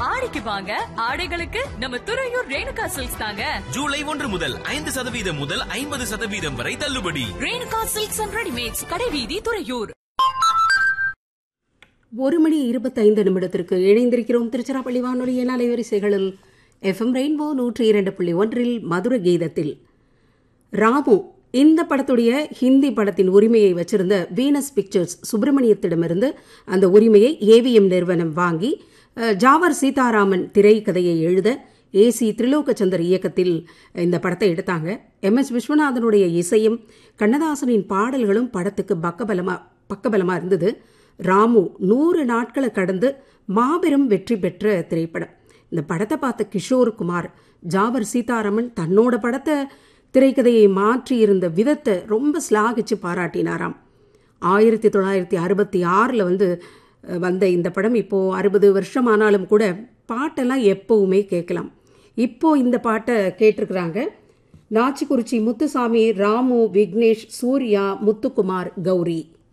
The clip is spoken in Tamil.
ஆடிக்கு வாங்க ஆடைகளுக்கு நம்ம துறையூர் ரேணுகா சில்க்ஸ் தாங்க ஜூலை ஒன்று முதல் ஐந்து சதவீதம் முதல் ஐம்பது சதவீதம் வரை தள்ளுபடி ரேணுகா சில்க்ஸ் அண்ட் ரெடிமேட்ஸ் கடைவீதி துறையூர் ஒரு மணி இருபத்தைந்து நிமிடத்திற்கு இணைந்திருக்கிறோம் திருச்சிராப்பள்ளி வானொலியின் அலைவரிசைகளில் எஃப்எம் ரெயின்போ நூற்றி இரண்டு புள்ளி ஒன்றில் மதுர கீதத்தில் ராமு இந்த படத்துடைய ஹிந்தி படத்தின் உரிமையை வச்சிருந்த வீனஸ் பிக்சர்ஸ் சுப்பிரமணியத்திடமிருந்து அந்த உரிமையை ஏவிஎம் நிறுவனம் வாங்கி அஹ், ஜாவர் சீதாராமன் திரைக்கதையை எழுத ஏசி திரிலோகச்சந்தர் இயக்கத்தில் இந்த படத்தை எடுத்தாங்க எம் எஸ் விஸ்வநாதனுடைய இசையும் கண்ணதாசனின் பாடல்களும் படத்துக்கு பக்கபலமா பக்கபலமா இருந்தது ராமு நூறு நாட்களை கடந்து மாபெரும் வெற்றி பெற்ற திரைப்படம் இந்த படத்தை பார்த்த கிஷோர் குமார் ஜாவர் சீதாராமன் தன்னோட படத்தை திரைக்கதையை மாற்றி இருந்த விதத்தை ரொம்ப ஸ்லாகிச்சு பாராட்டினாராம் ஆயிரத்தி தொள்ளாயிரத்தி அறுபத்தி ஆறில் வந்து அஹ், வந்த இந்த படம் இப்போது அறுபது வருஷம் ஆனாலும் கூட பாட்டெல்லாம் எப்பவுமே கேட்கலாம் இப்போ இந்த பாட்டை கேட்டிருக்கிறாங்க நாச்சிக்குறிச்சி முத்துசாமி ராமு விக்னேஷ் சூர்யா முத்துக்குமார் கௌரி